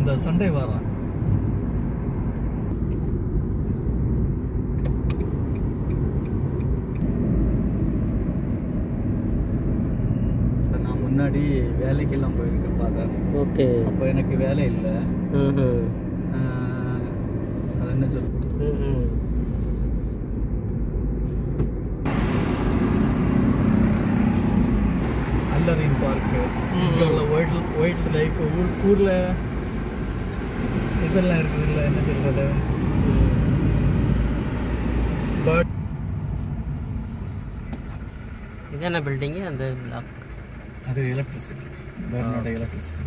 இந்த சண்டே வரேன் நான் முன்னாடி வேலைக்கெல்லாம் போயிருக்கேன் ஃபாதர் ஓகே அப்போ எனக்கு வேலை இல்லை ம் ஆஹ், அது என்ன சொல் ம் அல்லரின் பார்க்கு ம். இங்கே உள்ள வைல்ட் வைல்ட் லைஃப் ஊர் ஊரில் இதெல்லாம் இருக்குது இல்லை என்ன சொல்கிறது பேர்ட் இது என்ன பில்டிங்கு அந்த பிளாக் அது எலக்ட்ரிசிட்டி பேர்னோட எலக்ட்ரிசிட்டி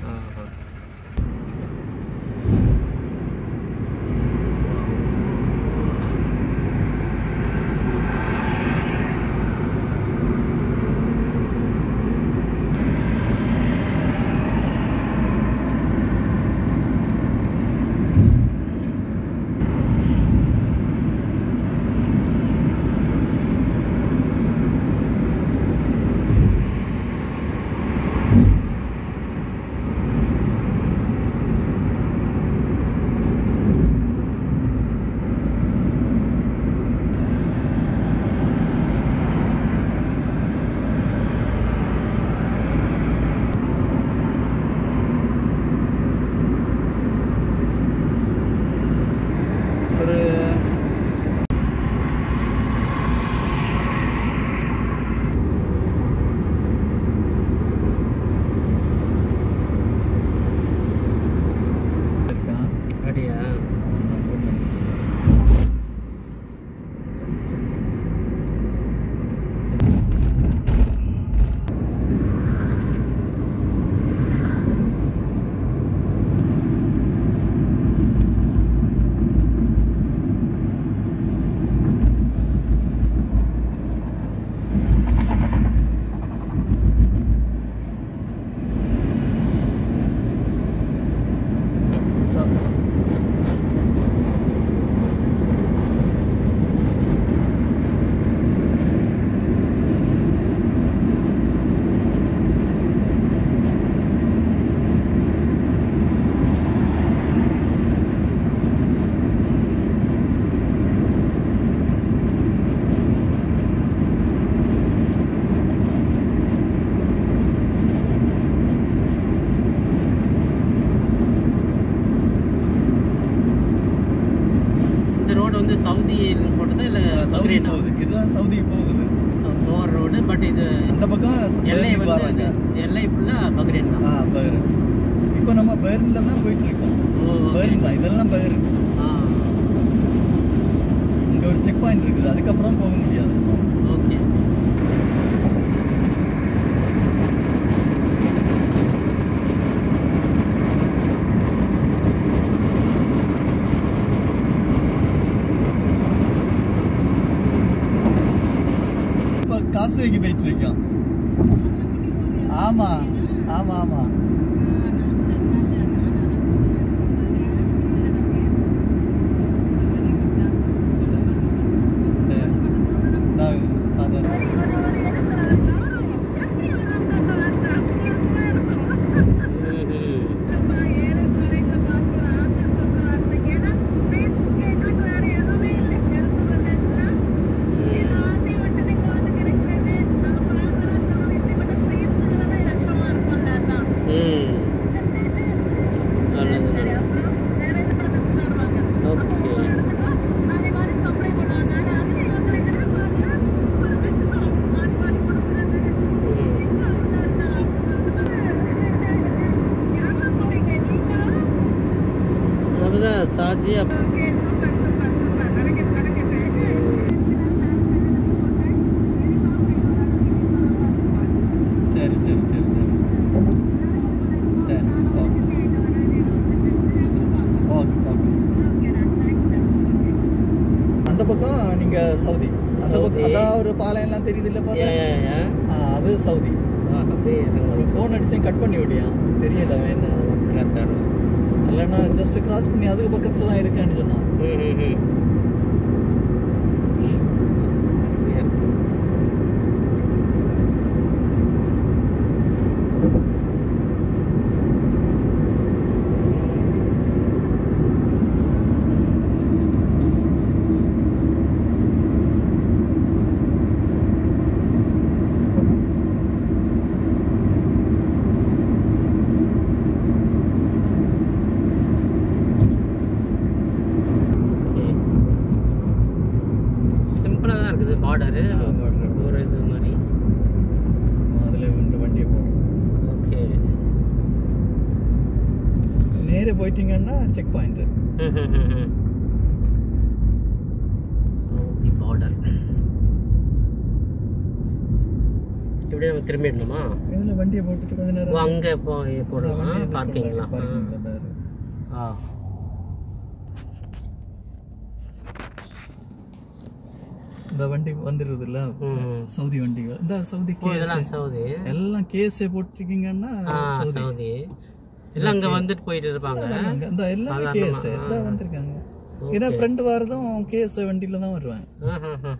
ஒரு இருக்கான் அப்படியா நான் phone பண்ணேன். சரி, சரி. ச- இந்த ரோடு வந்து சவுதி போட்டதா இல்லை சவுதி பக்ரீனா போகுது இதுதான் சவுதி போகுது போகிற ரோடு பட் இது அந்த பக்கம் எல்லை பெர்னுக்கு வந்து வராங்க இது எல்லை ஃபுல்லாக பக்ரீன் தான் ஆ பர்ன் இப்போ நம்ம பர்ன்ல தான் போயிட்டு இருக்கோம் ஓ okay. பர்ன் தான் இதெல்லாம் பர்ன் ஆ இங்க ஒரு செக் பாயிண்ட் இருக்குது அதுக்கப்புறம் போக முடியாது ஓகே இப்போ காசுவைக்கு போயிட்டு இருக்கோம் ஆமா ஆமா ஆமா சரி. நான் ஃபாதர் ம் நல்லது நல்லது ஓகே அப்பதான் சாஜி அப் சரி சரி சரி சரி சரி ஓகே ஓகே ஓகே அந்த பக்கம் நீங்க சவுதி அந்த சவுதி. பக்கம் அதான் ஒரு பாலம் எல்லாம் தெரியுது இல்ல ஏ ஃபாதர் ஏ ஆ, அது சவுதி வா அப்படியே ஒரு இறங்க ஃபோன் அடிச்சு கட் பண்ணி விடியா தெரியல அவன் என்ன இல்லைன்னா ஜஸ்ட் கிராஸ் பண்ணி அதுக்கு பக்கத்துல தான் இருக்கேன்னு சொன்னான் ம் ம் ம் அப்படியே இருக்கு. பார்டரு ஆ, border. ஒரு இது மாதிரி அதில் வந்து வண்டியை போடலாம் ஓகே நேரே போயிட்டீங்கன்னா செக் பாயிண்ட் சவுதி பார்டர் இப்படியே நம்ம திரும்பிடணுமா இதில் வண்டியை போட்டுட்டு கொஞ்ச ஓ நேரம் அங்கே போ வண்டியை போடலாம் எதிர்க்க பார்க்கிங்லாம் பார்க்கிங்ல தான் இருக்கு. ஆ இந்த வண்டி வந்துடுது இல்ல ம் சவுதி வண்டிகள் இந்த சவுதி ஓ கேஸ் இதெல்லாம் சவுதி எல்லாம் கேஸே போட்டிருக்கீங்கன்னா ஆ சவுதி சவுதி எல்லாம் அங்கே வந்துட்டு போயிட்டு இருப்பாங்க அங்க இந்த எல்லாமே கேஸ் இதான் வந்திருக்காங்க ஏன்னா ஃப்ரெண்ட் வரதும் கேஸ் வண்டியில தான் வருவாங்க ஆஹாஹா.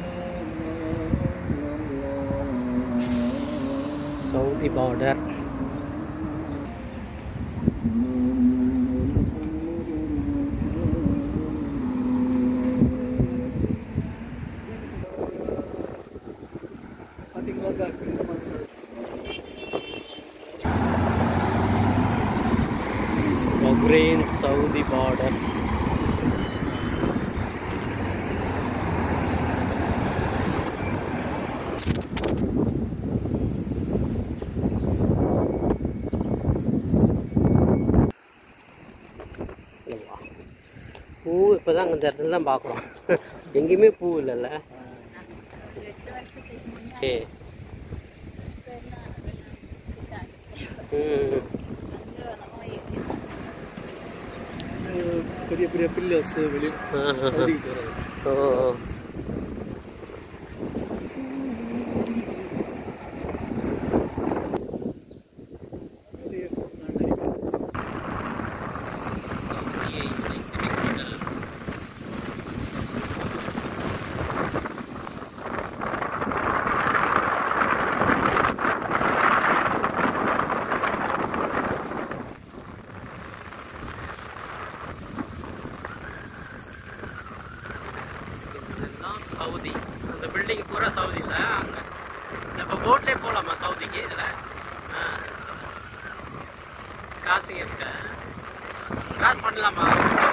Saudi border Bahrain Saudi border பூ இப்போ தான் இந்த இடத்துல தான் பார்க்குறோம் எங்கேயுமே பூ இல்லைல்ல ஏ ம் பெரிய பெரிய பில்லர்ஸ் வெளியே ஆஹா. சவுதிக்கு போறது ஓ இதெல்லாம் சவுதி அந்த பில்டிங் பூரா சவுதியில் அங்கே இப்போ போட்லேயே போகலாமா சவுதிக்கு இதில் காசு இருக்க கிராஸ் பண்ணலாமா